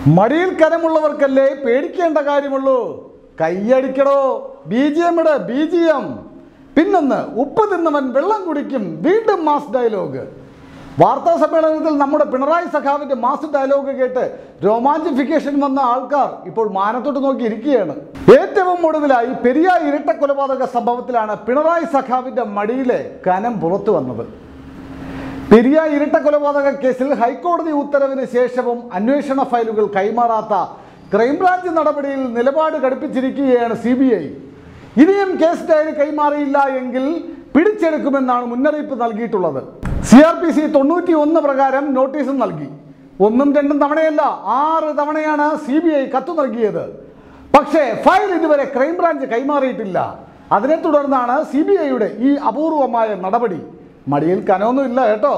മടിയിൽ കനമുള്ളവർക്കല്ലേ പേടിക്കേണ്ട കാര്യമുള്ളൂ കയ്യടിക്കടോ ബി ജി എം ഇട് ബി ജി എം പിന്നൊന്ന് ഉപ്പ് തിന്നവൻ വെള്ളം കുടിക്കും വീണ്ടും മാസ് ഡയലോഗ് വാർത്താ സമ്മേളനത്തിൽ നമ്മുടെ പിണറായി സഖാവിന്റെ മാസ് ഡയലോഗ് കേട്ട് രോമാഞ്ചിഫിക്കേഷൻ വന്ന ആൾക്കാർ ഇപ്പോൾ മാനത്തോട്ട് നോക്കി ഇരിക്കുകയാണ് ഏറ്റവും ഒടുവിലായി പെരിയ ഇരട്ട കൊലപാതക സംഭവത്തിലാണ് പിണറായി സഖാവിന്റെ മടിയിലെ കനം പുറത്തു വന്നത് പെരിയ ഇരട്ട കൊലപാതക കേസിൽ ഹൈക്കോടതി ഉത്തരവിന് ശേഷവും അന്വേഷണ ഫയലുകൾ കൈമാറാത്ത ക്രൈംബ്രാഞ്ച് നടപടിയിൽ നിലപാട് ഘടിപ്പിച്ചിരിക്കുകയാണ് സി ബി ഐ ഇനിയും കേസ് ഡയറി കൈമാറിയില്ല എങ്കിൽ പിടിച്ചെടുക്കുമെന്നാണ് മുന്നറിയിപ്പ് നൽകിയിട്ടുള്ളത് സി ആർ പി സി തൊണ്ണൂറ്റി ഒന്ന് പ്രകാരം നോട്ടീസും നൽകി ഒന്നും രണ്ടും തവണയല്ല ആറ് തവണയാണ് സി ബി ഐ കത്തു നൽകിയത് പക്ഷേ ഫയൽ ഇതുവരെ ക്രൈംബ്രാഞ്ച് കൈമാറിയിട്ടില്ല അതിനെ തുടർന്നാണ് സി ബി ഐയുടെ ഈ അപൂർവമായ നടപടി മടിയിൽ കനമൊന്നുമില്ല കേട്ടോ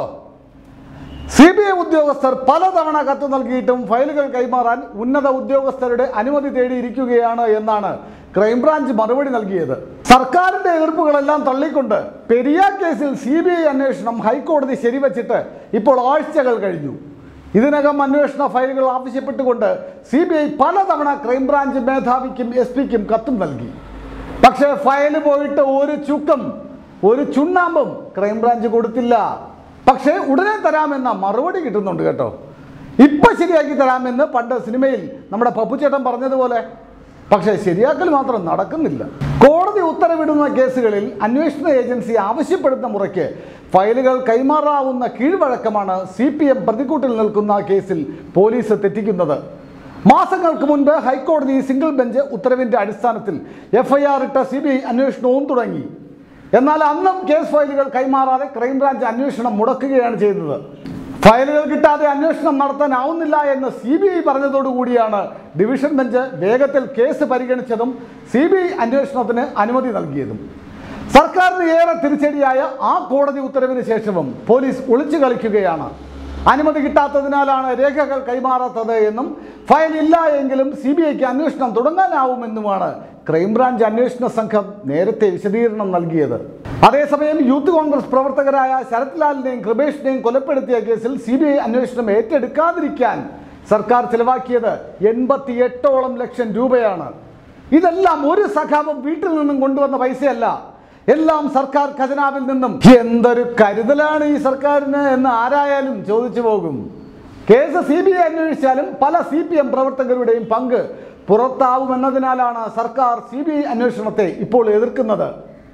സി ബി ഐ ഉദ്യോഗസ്ഥർ പലതവണ കത്ത് നൽകിയിട്ടും ഫയലുകൾ കൈമാറാൻ ഉന്നത ഉദ്യോഗസ്ഥരുടെ അനുമതി തേടിയിരിക്കുകയാണ് എന്നാണ് ക്രൈംബ്രാഞ്ച് മറുപടി നൽകിയത് സർക്കാരിന്റെ എതിർപ്പുകളെല്ലാം തള്ളിക്കൊണ്ട് പെരിയ കേസിൽ സി ബി ഐ അന്വേഷണം ഹൈക്കോടതി ശരിവച്ചിട്ട് ഇപ്പോൾ ആഴ്ചകൾ കഴിഞ്ഞു ഇതിനകം അന്വേഷണ ഫയലുകൾ ആവശ്യപ്പെട്ടുകൊണ്ട് സി ബി ഐ പലതവണ ക്രൈംബ്രാഞ്ച് മേധാവിക്കും എസ് പിക്കും കത്തും നൽകി പക്ഷേ ഫയൽ പോയിട്ട് ഒരു ചുക്കം ഒരു ചുണ്ണാമ്പും ക്രൈംബ്രാഞ്ച് കൊടുത്തില്ല പക്ഷേ ഉടനെ തരാമെന്ന മറുപടി കിട്ടുന്നുണ്ട് കേട്ടോ ഇപ്പൊ ശരിയാക്കി തരാമെന്ന് പണ്ട് സിനിമയിൽ നമ്മുടെ പപ്പുച്ചേട്ടൻ പറഞ്ഞതുപോലെ പക്ഷേ ശരിയാക്കൽ മാത്രം നടക്കുന്നില്ല കോടതി ഉത്തരവിടുന്ന കേസുകളിൽ അന്വേഷണ ഏജൻസി ആവശ്യപ്പെടുന്ന മുറയ്ക്ക് ഫയലുകൾ കൈമാറാവുന്ന കീഴ്വഴക്കമാണ് സി പി എം പ്രതിക്കൂട്ടിൽ നിൽക്കുന്ന കേസിൽ പോലീസ് തെറ്റിക്കുന്നത് മാസങ്ങൾക്ക് മുൻപ് ഹൈക്കോടതി സിംഗിൾ ബെഞ്ച് ഉത്തരവിന്റെ അടിസ്ഥാനത്തിൽ എഫ്ഐആർ ഇട്ട സി ബി ഐ അന്വേഷണവും തുടങ്ങി എന്നാൽ അന്നും കേസ് ഫയലുകൾ കൈമാറാതെ ക്രൈംബ്രാഞ്ച് അന്വേഷണം മുടക്കുകയാണ് ചെയ്തത് ഫയലുകൾ കിട്ടാതെ അന്വേഷണം നടത്താനാവുന്നില്ല എന്ന് സി ബി ഐ പറഞ്ഞതോടുകൂടിയാണ് ഡിവിഷൻ ബെഞ്ച് വേഗത്തിൽ കേസ് പരിഗണിച്ചതും സി ബി ഐ അന്വേഷണത്തിന് അനുമതി നൽകിയതും സർക്കാരിന് ഏറെ തിരിച്ചടിയായ ആ കോടതി ഉത്തരവിന് ശേഷവും പോലീസ് ഒളിച്ചു കളിക്കുകയാണ് അനുമതി കിട്ടാത്തതിനാലാണ് രേഖകൾ കൈമാറാത്തത് എന്നും ഫയൽ ഇല്ല എങ്കിലും സി ബി ഐക്ക് അന്വേഷണം തുടങ്ങാനാവുമെന്നുമാണ് ക്രൈംബ്രാഞ്ച് അന്വേഷണ സംഘം നേരത്തെ വിശദീകരണം നൽകിയത് അതേസമയം യൂത്ത് കോൺഗ്രസ് പ്രവർത്തകരായ ശരത് ലാലിനെയും കൃപേഷിനെയും കൊലപ്പെടുത്തിയ കേസിൽ സി ബി ഐ അന്വേഷണം ഏറ്റെടുക്കാതിരിക്കാൻ സർക്കാർ ചിലവാക്കിയത് എൺപത്തി എട്ടോളം ലക്ഷം രൂപയാണ് ഇതെല്ലാം ഒരു സഖാവും വീട്ടിൽ നിന്നും കൊണ്ടുവന്ന പൈസയല്ല എല്ലാം സർക്കാർ ഖജനാവിൽ നിന്നും എന്തൊരു കരുതലാണ് ഈ സർക്കാരിന് എന്ന് ആരായാലും ചോദിച്ചു പോകും കേസ് സി ബി ഐ അന്വേഷിച്ചാലും പല സി പി എം പ്രവർത്തകരുടെയും പങ്ക് പുറത്താവുമെന്നതിനാലാണ് സർക്കാർ സി ബി ഐ അന്വേഷണത്തെ ഇപ്പോൾ എതിർക്കുന്നത്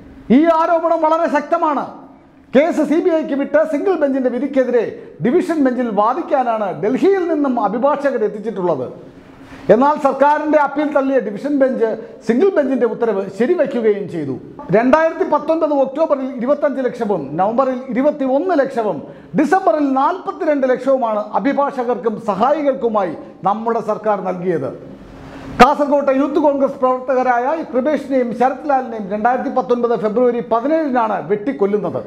ഈ ആരോപണം വളരെ ശക്തമാണ് കേസ് സി ബി ഐക്ക് വിട്ട് സിംഗിൾ ബെഞ്ചിന്റെ വിധിക്കെതിരെ ഡിവിഷൻ ബെഞ്ചിൽ വാദിക്കാനാണ് ഡൽഹിയിൽ നിന്നും അഭിഭാഷകർ എത്തിച്ചിട്ടുള്ളത് എന്നാൽ സർക്കാരിന്റെ അപ്പീൽ തള്ളിയ ഡിവിഷൻ ബെഞ്ച് സിംഗിൾ ബെഞ്ചിന്റെ ഉത്തരവ് ശരിവയ്ക്കുകയും ചെയ്തു രണ്ടായിരത്തി പത്തൊൻപത് ഒക്ടോബറിൽ ഇരുപത്തഞ്ച് ലക്ഷവും നവംബറിൽ ഇരുപത്തി ഒന്ന് ലക്ഷവും ഡിസംബറിൽ നാൽപ്പത്തിരണ്ട് ലക്ഷവുമാണ് അഭിഭാഷകർക്കും സഹായികൾക്കുമായി നമ്മുടെ സർക്കാർ നൽകിയത് കാസർകോട്ടെ യൂത്ത് കോൺഗ്രസ് പ്രവർത്തകരായ കൃപേഷിനെയും ശരത് ലാലിനെയും രണ്ടായിരത്തി പത്തൊൻപത് ഫെബ്രുവരി പതിനേഴിനാണ് വെട്ടിക്കൊല്ലുന്നത്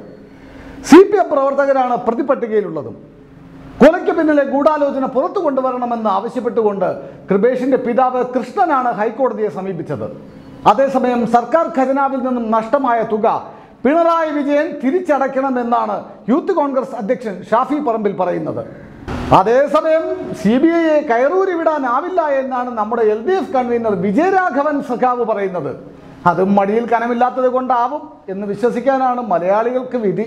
സി പി എം പ്രവർത്തകരാണ് പ്രതിപട്ടികയിലുള്ളതും കൊലയ്ക്ക് പിന്നിലെ ഗൂഢാലോചന പുറത്തു കൊണ്ടുവരണമെന്ന് ആവശ്യപ്പെട്ടുകൊണ്ട് കൃപേഷിന്റെ പിതാവ് കൃഷ്ണനാണ് ഹൈക്കോടതിയെ സമീപിച്ചത് അതേസമയം സർക്കാർ ഖജനാവിൽ നിന്നും നഷ്ടമായ തുക പിണറായി വിജയൻ തിരിച്ചടയ്ക്കണമെന്നാണ് യൂത്ത് കോൺഗ്രസ് അധ്യക്ഷൻ ഷാഫി പറമ്പിൽ പറയുന്നത് അതേസമയം സി ബി ഐയെ കയറൂരി വിടാനാവില്ല എന്നാണ് നമ്മുടെ L D F convener Vijayaraghavan സഖാവ് പറയുന്നത് അതും മടിയിൽ കനമില്ലാത്തത് കൊണ്ടാവും എന്ന് വിശ്വസിക്കാനാണ് മലയാളികൾക്ക് വിധി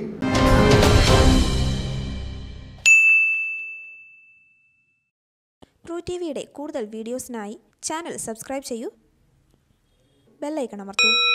ട്രൂ ടി വിയുടെ കൂടുതൽ വീഡിയോസിനായി ചാനൽ സബ്സ്ക്രൈബ് ചെയ്യൂ ബെല്ലൈക്കൺ അമർത്തൂ